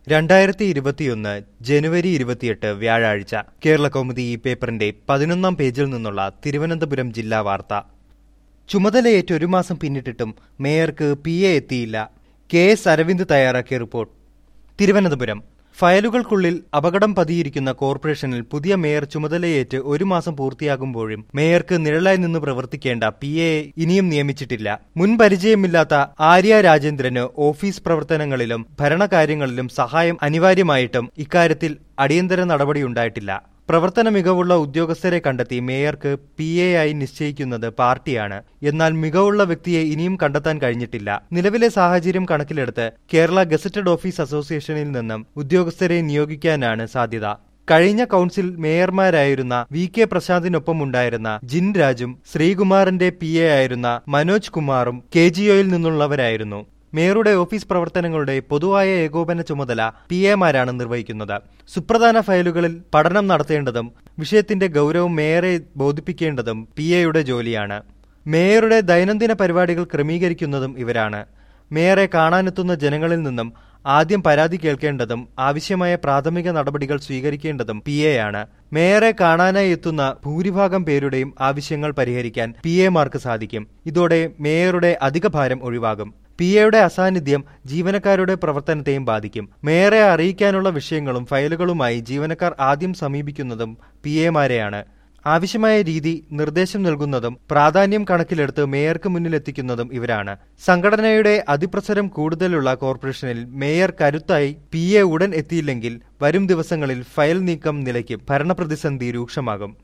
രണ്ടായിരത്തി ഇരുപത്തിയൊന്ന് ജനുവരി ഇരുപത്തിയെട്ട് വ്യാഴാഴ്ച കേരള കൗമുദി ഈ പേപ്പറിന്റെ പതിനൊന്നാം പേജിൽ നിന്നുള്ള തിരുവനന്തപുരം ജില്ലാ വാർത്ത ചുമതലയേറ്റ് ഒരു മാസം പിന്നിട്ടിട്ടും മേയർക്ക് പി എ എത്തിയില്ല കെ എസ് അരവിന്ദ് തയ്യാറാക്കിയ റിപ്പോർട്ട് തിരുവനന്തപുരം ഫയലുകൾക്കുള്ളിൽ അപകടം പതിയിരിക്കുന്ന കോർപ്പറേഷനിൽ പുതിയ മേയർ ചുമതലയേറ്റ് ഒരു മാസം പൂർത്തിയാകുമ്പോഴും മേയർക്ക് നിഴലായി നിന്ന് പ്രവർത്തിക്കേണ്ട പി എ ഇനിയും നിയമിച്ചിട്ടില്ല മുൻ പരിചയമില്ലാത്ത ആര്യ രാജേന്ദ്രന് ഓഫീസ് പ്രവർത്തനങ്ങളിലും ഭരണകാര്യങ്ങളിലും സഹായം അനിവാര്യമായിട്ടും ഇക്കാര്യത്തിൽ അടിയന്തര നടപടിയുണ്ടായിട്ടില്ല പ്രവർത്തന മികവുള്ള ഉദ്യോഗസ്ഥരെ കണ്ടെത്തി മേയർക്ക് പി എ ആയി നിശ്ചയിക്കുന്നത് പാർട്ടിയാണ് എന്നാൽ മികവുള്ള വ്യക്തിയെ ഇനിയും കണ്ടെത്താൻ കഴിഞ്ഞിട്ടില്ല നിലവിലെ സാഹചര്യം കണക്കിലെടുത്ത് കേരള ഗസറ്റഡ് ഓഫീസ് അസോസിയേഷനിൽ നിന്നും ഉദ്യോഗസ്ഥരെ നിയോഗിക്കാനാണ് സാധ്യത കഴിഞ്ഞ കൌൺസിൽ മേയർമാരായിരുന്ന വി കെ പ്രശാന്തിനൊപ്പം ഉണ്ടായിരുന്ന ജിൻ രാജും ശ്രീകുമാറിന്റെ പി എ ആയിരുന്ന മനോജ് കുമാറും കെ ജി ഒയിൽ നിന്നുള്ളവരായിരുന്നു മേയറുടെ ഓഫീസ് പ്രവർത്തനങ്ങളുടെ പൊതുവായ ഏകോപന ചുമതല പി എമാരാണ് നിർവഹിക്കുന്നത് സുപ്രധാന ഫയലുകളിൽ പഠനം നടത്തേണ്ടതും വിഷയത്തിന്റെ ഗൗരവം മേയറെ ബോധിപ്പിക്കേണ്ടതും പി എയുടെ ജോലിയാണ് മേയറുടെ ദൈനംദിന പരിപാടികൾ ക്രമീകരിക്കുന്നതും ഇവരാണ് മേയറെ കാണാനെത്തുന്ന ജനങ്ങളിൽ നിന്നും ആദ്യം പരാതി കേൾക്കേണ്ടതും ആവശ്യമായ പ്രാഥമിക നടപടികൾ സ്വീകരിക്കേണ്ടതും പി എ ആണ് മേയറെ കാണാനായി എത്തുന്ന ഭൂരിഭാഗം പേരുടെയും ആവശ്യങ്ങൾ പരിഹരിക്കാൻ പി എമാർക്ക് സാധിക്കും ഇതോടെ മേയറുടെ അധിക ഭാരം ഒഴിവാകും പി എയുടെ അസാന്നിധ്യം ജീവനക്കാരുടെ പ്രവർത്തനത്തെയും ബാധിക്കും മേയറെ അറിയിക്കാനുള്ള വിഷയങ്ങളും ഫയലുകളുമായി ജീവനക്കാർ ആദ്യം സമീപിക്കുന്നതും പി എമാരെയാണ് ആവശ്യമായ രീതി നിർദ്ദേശം നൽകുന്നതും പ്രാധാന്യം കണക്കിലെടുത്ത് മേയർക്ക് മുന്നിലെത്തിക്കുന്നതും ഇവരാണ് സംഘടനയുടെ അതിപ്രസരം കൂടുതലുള്ള കോർപ്പറേഷനിൽ മേയർ കരുത്തായി പി എ ഉടൻ എത്തിയില്ലെങ്കിൽ വരും ദിവസങ്ങളിൽ ഫയൽ നീക്കം നിലയ്ക്കും ഭരണപ്രതിസന്ധി രൂക്ഷമാകും